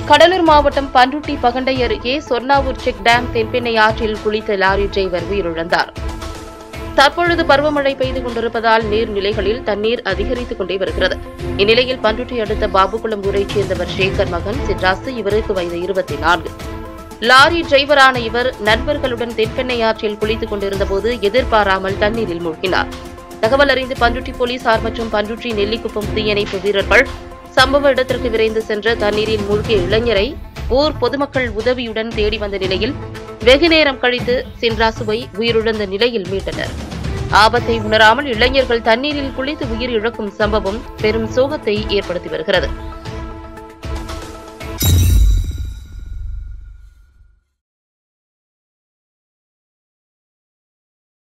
கடலூர் மாவட்டம் பண்ருட்டி பகண்டை அருகே சொர்ணாவூர் check dam Thenpennai ஆற்றில் குளித்த லாரி டிரைவர் உயிரிழந்தார் தற்பொழுது பருவமழை பெய்து கொண்டிருப்பதால் நீர்நிலைகளில் தண்ணீர் அதிகரித்துக் கொண்டே வருகிறது இந்நிலையில் பண்ருட்டி அடுத்த பாபுகுளம் ஊரைச் சேர்ந்தவர் சேகர் மகன் சின்ராசு இவருக்கு வயது இருபத்தி நான்கு லாரி டிரைவரான இவர் நண்பர்களுடன் தென்பெண்ணை ஆற்றில் குளித்துக் கொண்டிருந்தபோது எதிர்பாராமல் தண்ணீரில் மூழ்கினார் தகவல் அறிந்து பண்ருட்டி போலீசார் மற்றும் பண்ருட்டி நெல்லிக்குப்பம் தீயணைப்பு வீரர்கள் சம்பவ இடத்திற்கு விரைந்து சென்ற தண்ணீரில் மூழ்கிய இளைஞரை ஊர் பொதுமக்கள் உதவியுடன் தேடி வந்த நிலையில் வெகு நேரம் கழித்து சின்ராசுவை உயிரிழந்த நிலையில் மீட்டனர் ஆபத்தை உணராமல் இளைஞர்கள் தண்ணீரில் குளித்து உயிர் இழக்கும் சம்பவம் பெரும் சோகத்தை ஏற்படுத்தி வருகிறது